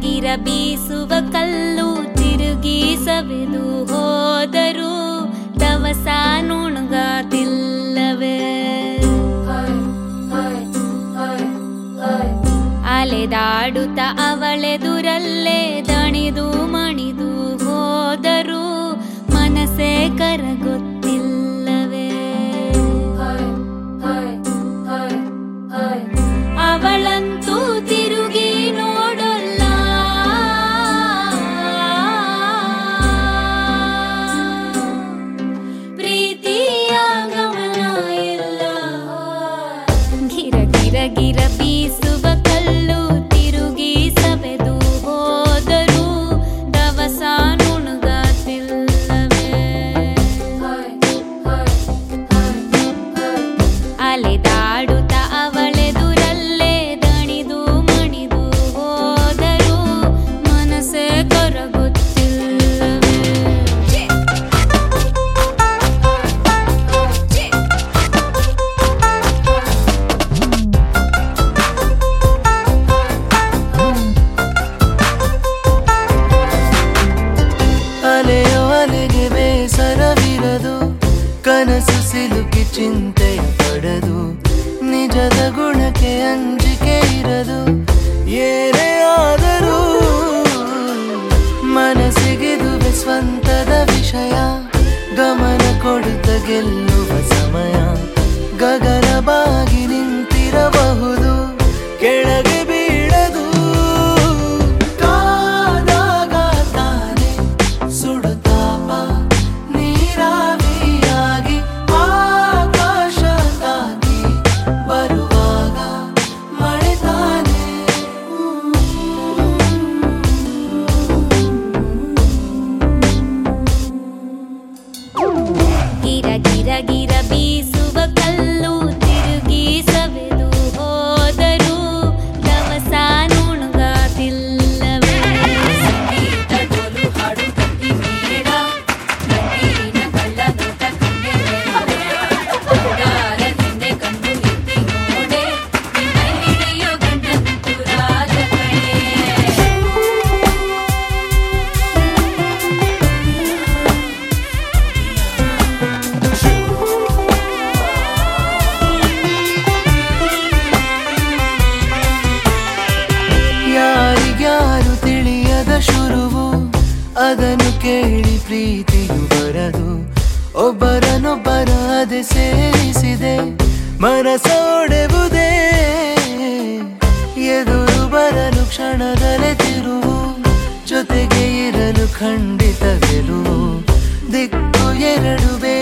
ಗಿರ ಬೀಸುವ ಕಲ್ಲು ತಿರುಗಿ ಸವೆದು ಹೋದರು ದವಸ ನುಣುಗಾತಿಲ್ಲವೇ ಅಲೆದಾಡುತ್ತ ಅವಳೆದುರಲ್ಲೇ ದಣಿದು ಮಣಿದು ಹೋದರು ಮನಸ್ಸೇ ಕರಗೊತ್ತಿಲ್ಲವೇ ಅವಳಂತೂ ತಿರುಗಿ ನೋಡಲ್ಲ ಪ್ರೀತಿಯ ಗಮನ ಇಲ್ಲ ಗಿರ ಗಿರ ಗಿರ ಬೀಸುವ ಕಲ್ಲು ತಿರುಗಿ ಸವೆದು ಹೋದರು ದವಸ ನುಣುಗಾತಿಲ್ಲವೇ ಅಲೆದಾಡುತ್ತ ಅವಳೆದುರಲ್ಲೇ ದಣಿದು ಮಣಿದು ಹೋದರು ಮನಸ್ಸೇ ಕೊರಗುತ್ತಿಲ್ಲವೇ ಅಲೆಯೋ ಅಲೆಗೆ ಬೇಸರವಿರದು ಕನಸು ಸಿಲುಕಿ ಚಿಂತೆಯ ಪಡದು ನಿಜದ ಗುಣಕ್ಕೆ ಅಂಜಿಕೆ ಇರದು ಏನೇ ಆದರೂ ಮನಸ್ಸಿಗಿದುವೆ ಸ್ವಂತದ ವಿಷಯ ಗಮನ ಕೊಡುತ್ತ ಗೆಲ್ಲುವ ಸಮಯ ಗಗನ ಬಾಗಿ ನಿಂತಿರಬಹುದು ಕೆಳಗೆ ಬೀಳದು ಕಾದಾಗ ತಾನೆ ಸುಡುತ್ತಾಪ ನೀರಾವಿಯಾಗಿ ಆಕಾಶ ತಾಗಿ ಬರುವಾಗ ಮಳೆ ತಾನೆ ಗಿರ ಗಿರ ಗಿರ ಬೀಸುವ ಕಲ್ಲು ತಿರುಗಿ ಸವೆದು ಹೋದರು ದವಸ ನುಣುಗಾತಿಲ್ಲವೇ ಯಾರಿಗ್ಯಾರು ತಿಳಿಯದ ಶುರುವು ಅದನ್ನು ಕೇಳಿ ಪ್ರೀತಿಯು ಬರದು ಒಬ್ಬರನೊಬ್ಬರ ಅದೆ ಸೇರಿಸಿದೆ ಮನಸೋಡೆವುದೇ ಎದುರು ಬರಲು ಕ್ಷಣದಲ್ಲೇ ತಿರುವು ಜೊತೆಗೆ ಇರಲು ಖಂಡಿತ ಗೆಲುವು ದಿಕ್ಕು ಎರಡು ಬೇರೆ